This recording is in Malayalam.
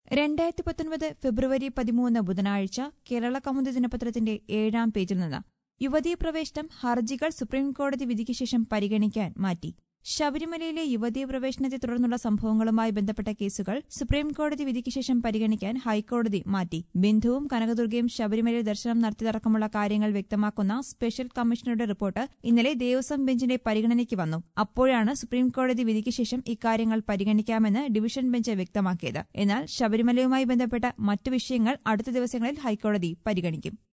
രണ്ടായിരത്തി പത്തൊൻപത് ഫെബ്രുവരി പതിമൂന്ന് ബുധനാഴ്ച കേരള കൗമുദി ദിനപത്രത്തിന്റെ ഏഴാം പേജിൽ നിന്ന് യുവതീ പ്രവേശനം ഹർജികൾ സുപ്രീംകോടതി വിധിക്ക് ശേഷം പരിഗണിക്കാൻ മാറ്റി ശബരിമലയിലെ യുവതീ പ്രവേശനത്തെ തുടർന്നുള്ള സംഭവങ്ങളുമായി ബന്ധപ്പെട്ട കേസുകൾ സുപ്രീംകോടതി വിധിക്ക് ശേഷം പരിഗണിക്കാൻ ഹൈക്കോടതി മാറ്റി ബിന്ദുവും കനകദുർഗയും ശബരിമലയിൽ ദർശനം നടത്തിയതടക്കമുള്ള കാര്യങ്ങൾ വ്യക്തമാക്കുന്ന സ്പെഷ്യൽ കമ്മീഷണറുടെ റിപ്പോർട്ട് ഇന്നലെ ദേവസ്വം ബെഞ്ചിന്റെ പരിഗണനയ്ക്ക് വന്നു അപ്പോഴാണ് സുപ്രീംകോടതി വിധിക്ക് ശേഷം ഇക്കാര്യങ്ങൾ പരിഗണിക്കാമെന്ന് ഡിവിഷൻ ബെഞ്ച് വ്യക്തമാക്കിയത് എന്നാൽ ശബരിമലയുമായി ബന്ധപ്പെട്ട മറ്റു വിഷയങ്ങൾ അടുത്ത ദിവസങ്ങളിൽ ഹൈക്കോടതി പരിഗണിക്കും